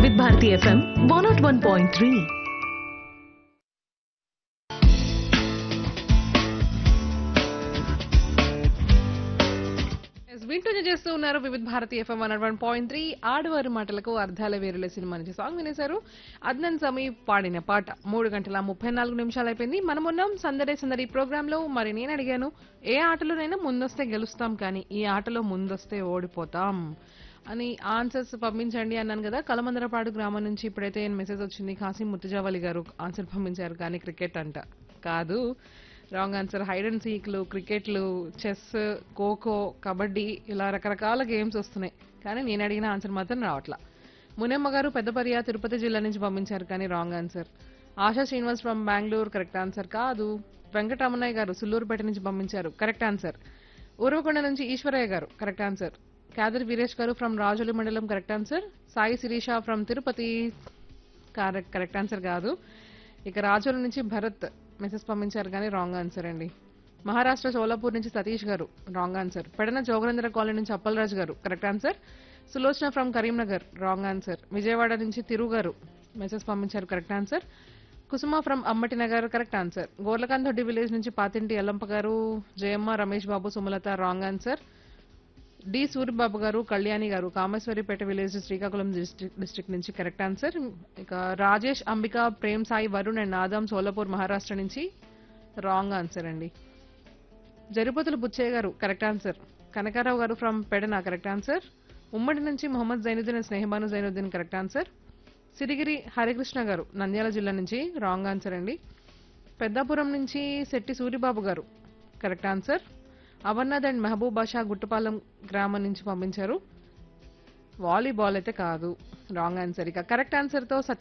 వివిధ Bharati FM one naught one point three Yes, వింటూనే చేస్తూ ఉన్నారు Vividh Bharati FM one one point three ఆడవారి మాటలకు అర్థాల వేరుల సినిమా నుంచి సాంగ్ వినేశారు అద్నన్ సమీ పాడిన పాట మూడు గంటల ముప్పై నాలుగు నిమిషాలు అయిపోయింది మనం ఉన్నాం సందడే సందడి ప్రోగ్రామ్ లో మరి నేను అడిగాను ఏ ఆటలోనైనా ముందొస్తే గెలుస్తాం కానీ ఈ ఆటలో ముందొస్తే ఓడిపోతాం అని ఆన్సర్స్ పంపించండి అన్నాను కదా కలమందరపాడు గ్రామం నుంచి ఇప్పుడైతే మెసేజ్ వచ్చింది కాసిం ముత్తుజావలి గారు ఆన్సర్ పంపించారు కానీ క్రికెట్ అంట కాదు రాంగ్ ఆన్సర్ హైడ్ అండ్ సీక్లు క్రికెట్లు చెస్ ఖోఖో కబడ్డీ ఇలా రకరకాల గేమ్స్ వస్తున్నాయి కానీ నేను అడిగిన ఆన్సర్ మాత్రం రావట్లా మునెమ్మ గారు పెద్దపర్య తిరుపతి జిల్లా నుంచి పంపించారు కానీ wrong answer Asha Srinivas from Bengaluru correct answer కాదు వెంకటరమణయ్య గారు సుల్లూరుపేట నుంచి పంపించారు కరెక్ట్ ఆన్సర్ ఉరవకొండ నుంచి ఈశ్వరయ్య గారు కరెక్ట్ ఆన్సర్ కాదర్ వీరేష్ గారు ఫ్రమ్ రాజోలి మండలం correct answer Sai Sirisha from Tirupati correct correct answer కాదు ఇక రాజోల నుంచి భరత్ మెసేజ్ పంపించారు కానీ రాంగ్ ఆన్సర్ అండి మహారాష్ట్ర సోలాపూర్ నుంచి Satish garu wrong answer Pedana Jogarendra colony నుంచి Appalaraju garu correct answer Sulochana from Karimnagar wrong answer Vijayawada నుంచి తిరు గారు మెసేజ్ పంపించారు correct answer Kusuma from Ammati Nagar correct answer Gorlakanthoddi village నుంచి Pathinti Ellampa garu Jayamma Ramesh Babu Sumalatha wrong answer D Suribabu garu Kalyani garu Kameswaripeta village Srikakulam district నుంచి కరెక్ట్ ఆన్సర్ ఇక రాజేష్ అంబిక ప్రేమ్ సాయి వరుణ్ అండ్ ఆదాం సోలాపూర్ మహారాష్ట్ర నుంచి రాంగ్ ఆన్సర్ అండి జరిపోతుల బుచ్చయ్య గారు కరెక్ట్ ఆన్సర్ కనకారావు గారు ఫ్రమ్ పెడన కరెక్ట్ ఆన్సర్ ఉమ్మడి నుంచి Mohammed Zainuddin and Snehabanu Zainuddin correct answer Sirigiri Harikrishna garu Nandyal జిల్లా నుంచి రాంగ్ ఆన్సర్ అండి పెద్దాపురం నుంచి Shetty Suribabu garu correct answer Amarnath and Mahaboob Basha Guttapalem గ్రామం నుంచి పంపించారు వాలీబాల్ అయితే కాదు రాంగ్ ఆన్సర్ ఇక కరెక్ట్ ఆన్సర్తో